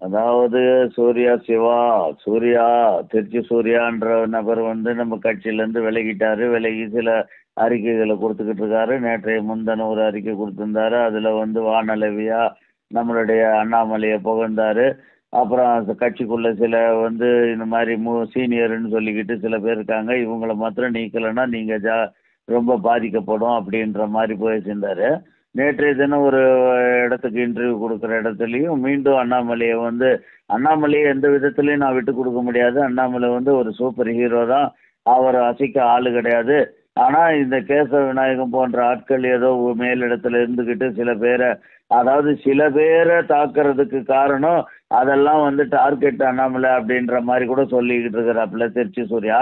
அதாவது சூர்யா சிவா சூர்யா திருச்சி சூர்யான்ற நபர் வந்து நம்ம கட்சியிலேருந்து விலகிட்டாரு விலகி சில அறிக்கைகளை கொடுத்துக்கிட்டு இருக்காரு நேற்றைய முந்தின ஒரு அறிக்கை கொடுத்துருந்தாரு அதில் வந்து வானளவியா நம்மளுடைய அண்ணாமலையை புகழ்ந்தாரு அப்புறம் அந்த கட்சிக்குள்ள சில வந்து இந்த மாதிரி மூ சீனியர்னு சொல்லிக்கிட்டு சில பேர் இருக்காங்க இவங்கள மாத்திரம் நீக்கலைன்னா நீங்கள் ஜா ரொம்ப பாதிக்கப்படும் அப்படின்ற மாதிரி பேசியிருந்தாரு நேற்றைய தினம் ஒரு இடத்துக்கு இன்டர்வியூ கொடுக்குற இடத்துலையும் மீண்டும் அண்ணாமலையை வந்து அண்ணாமலையை எந்த விதத்துலையும் நான் விட்டு கொடுக்க முடியாது அண்ணாமலை வந்து ஒரு சூப்பர் ஹீரோ தான் அவர் அசைக்க ஆள் கிடையாது ஆனால் இந்த கேசவ விநாயகம் போன்ற ஆட்கள் ஏதோ மேலிடத்துல இருந்துக்கிட்டு சில பேரை அதாவது சில பேரை தாக்குறதுக்கு காரணம் அதெல்லாம் வந்து டார்கெட் அண்ணாமலை அப்படின்ற மாதிரி கூட சொல்லிக்கிட்டு இருக்கிறாப்புல திருச்சி சூர்யா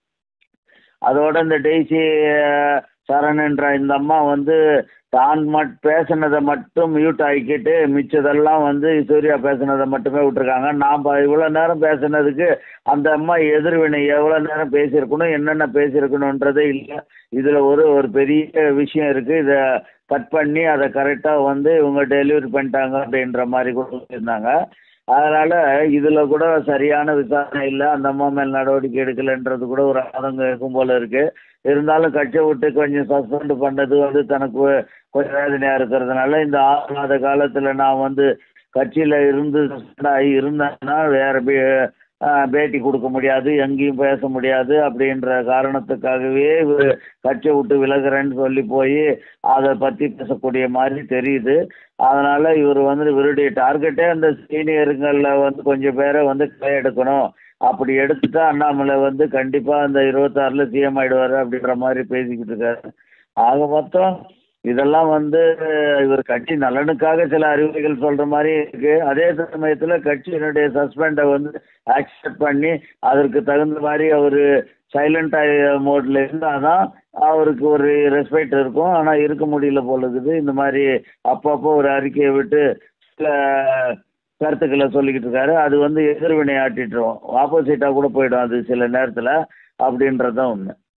அதோட இந்த டெய்ஸி அஹ், சரண் என்ற இந்த அம்மா வந்து தான் மட் பேசினதை மட்டும் மியூட் ஆக்கிட்டு மிச்சதெல்லாம் வந்து சூர்யா பேசினதை மட்டுமே விட்டுருக்காங்க நாம் இவ்வளோ நேரம் பேசினதுக்கு அந்த அம்மா எதிர்வினை எவ்வளோ நேரம் பேசியிருக்கணும் என்னென்ன பேசியிருக்கணுன்றதே இல்லை இதில் ஒரு ஒரு பெரிய விஷயம் இருக்குது இதை கட் பண்ணி அதை கரெக்டாக வந்து இவங்க டெலிவரி பண்ணிட்டாங்க அப்படின்ற மாதிரி கூட சொல்லியிருந்தாங்க அதனால் இதில் கூட சரியான விசாரணை இல்லை அந்த அம்மா மேல் நடவடிக்கை எடுக்கலைன்றது கூட ஒரு ஆதங்கம் இருக்கும் போல இருக்குது இருந்தாலும் கட்சியை விட்டு கொஞ்சம் சஸ்பெண்ட் பண்ணது வந்து தனக்கு கொஞ்சம் வேதனையாக இருக்கிறதுனால இந்த ஆறு மாத காலத்தில் நான் வந்து கட்சியில் இருந்து suspend ஆகி இருந்தேன்னா வேறு பே ஆஹ் பேட்டி கொடுக்க முடியாது எங்கேயும் பேச முடியாது அப்படின்ற காரணத்துக்காகவே இவர் கட்சியை விட்டு விலகுறேன்னு சொல்லி போய் அதை பற்றி பேசக்கூடிய மாதிரி தெரியுது அதனால் இவர் வந்து இவருடைய டார்கெட்டே அந்த சீனியருங்களில் வந்து கொஞ்சம் பேரை வந்து களை எடுக்கணும் அப்படி எடுத்துட்டா அண்ணாமலை வந்து கண்டிப்பாக அந்த இருபத்தாறில் சிஎம் ஆயிடுவார் அப்படின்ற மாதிரி பேசிக்கிட்டு இருக்காரு ஆக மொத்தம் இதெல்லாம் வந்து இவர் கட்சி நலனுக்காக சில அறிவுரைகள் சொல்கிற மாதிரி இருக்கு அதே சமயத்தில் கட்சியினுடைய சஸ்பெண்டை வந்து ஆக்செப்ட் பண்ணி அதற்கு தகுந்த மாதிரி அவர் சைலண்ட் மோடில் இருந்தால் தான் அவருக்கு ஒரு ரெஸ்பெக்ட் இருக்கும் ஆனால் இருக்க முடியல போல இருக்குது இந்த மாதிரி அப்பப்போ ஒரு அறிக்கையை விட்டு சில கருத்துக்களை சொல்லிக்கிட்டு இருக்காரு அது வந்து எதிர்வினை ஆட்டிட்டுரும் ஆப்போசிட்டாக கூட போயிடும் அது சில நேரத்தில் அப்படின்றது தான் உண்மை